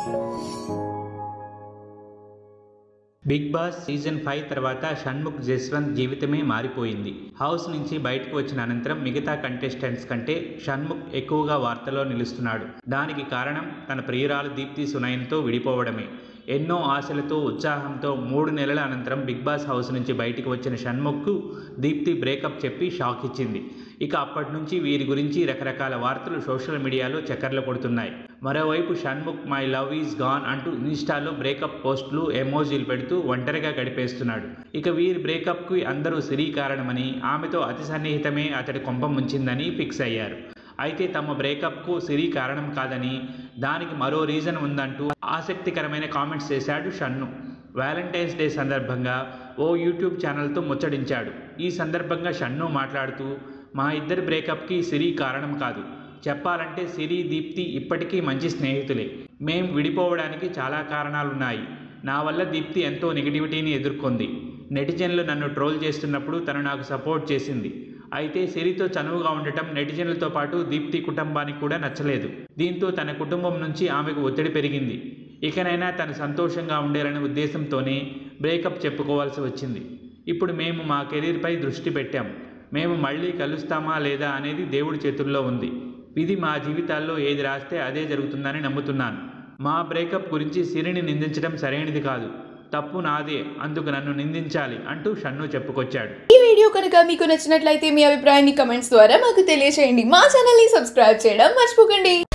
big boss season five తర్వాత షణ్ముఖ్ జస్వంత్ జీవితమే మారిపోయింది హౌస్ నుంచి బయటకు వచ్చిన అనంతరం మిగతా కంటెస్టెంట్స్ కంటే షణ్ముఖ్ ఎక్కువగా వార్తల్లో నిలుస్తున్నాడు దానికి కారణం తన ప్రియురాలు దీప్తి సునయన్తో విడిపోవడమే ఎన్నో ఆశలతో ఉత్సాహంతో మూడు నెలల అనంతరం బిగ్ బాస్ హౌస్ నుంచి బయటికి వచ్చిన షణ్ముఖ్కు దీప్తి బ్రేకప్ చెప్పి షాక్ ఇచ్చింది ఇక అప్పటి నుంచి వీరి గురించి రకరకాల వార్తలు సోషల్ మీడియాలో చక్కర్లు కొడుతున్నాయి మరోవైపు Shanmukh my love is gone అంటూ ఇన్స్టాలో బ్రేకప్ పోస్టులు ఎమోజీలు పెడుతూ ఒంటరిగా గడిపేస్తున్నాడు ఇక వీరి బ్రేకప్కి అందరూ సిరి కారణమని ఆమెతో అతి సన్నిహితమే అతడి కొంప ముంచిందని ఫిక్స్ అయ్యారు అయితే తమ బ్రేకప్కు సిరి కారణం కాదని దానికి మరో రీజన్ ఉందంటూ ఆసక్తికరమైన కామెంట్స్ చేశాడు షన్ను వ్యాలంటైన్స్ డే సందర్భంగా ఓ యూట్యూబ్ ఛానల్తో ముచ్చడించాడు ఈ సందర్భంగా షన్ను మాట్లాడుతూ మా ఇద్దరి బ్రేకప్కి సిరి కారణం కాదు చెప్పాలంటే సిరి దీప్తి ఇప్పటికీ మంచి స్నేహితులే మేం విడిపోవడానికి చాలా కారణాలున్నాయి నా వల్ల దీప్తి ఎంతో నెగిటివిటీని ఎదుర్కొంది నెటిజన్లు నన్ను ట్రోల్ చేస్తున్నప్పుడు తను నాకు సపోర్ట్ చేసింది అయితే సిరితో చనువుగా ఉండటం నెటిజన్లతో పాటు దీప్తి కుటుంబానికి కూడా నచ్చలేదు దీంతో తన కుటుంబం నుంచి ఆమెకు ఒత్తిడి పెరిగింది ఇకనైనా తను సంతోషంగా ఉండేరనే ఉద్దేశంతోనే బ్రేకప్ చెప్పుకోవాల్సి వచ్చింది ఇప్పుడు మేము మా కెరీర్పై దృష్టి పెట్టాం మేము మళ్ళీ కలుస్తామా లేదా అనేది దేవుడి చేతుల్లో ఉంది ఇది మా జీవితాల్లో ఏది రాస్తే అదే జరుగుతుందని నమ్ముతున్నాను మా బ్రేకప్ గురించి సిరిని నిందించడం సరైనది కాదు తప్పు నాదే అందుకు నన్ను నిందించాలి అంటూ షన్ను చెప్పుకొచ్చాడు ఈ వీడియో కనుక మీకు నచ్చినట్లయితే మీ అభిప్రాయాన్ని కమెంట్స్ ద్వారా మాకు తెలియజేయండి మా ఛానల్ని సబ్స్క్రైబ్ చేయడం మర్చిపోకండి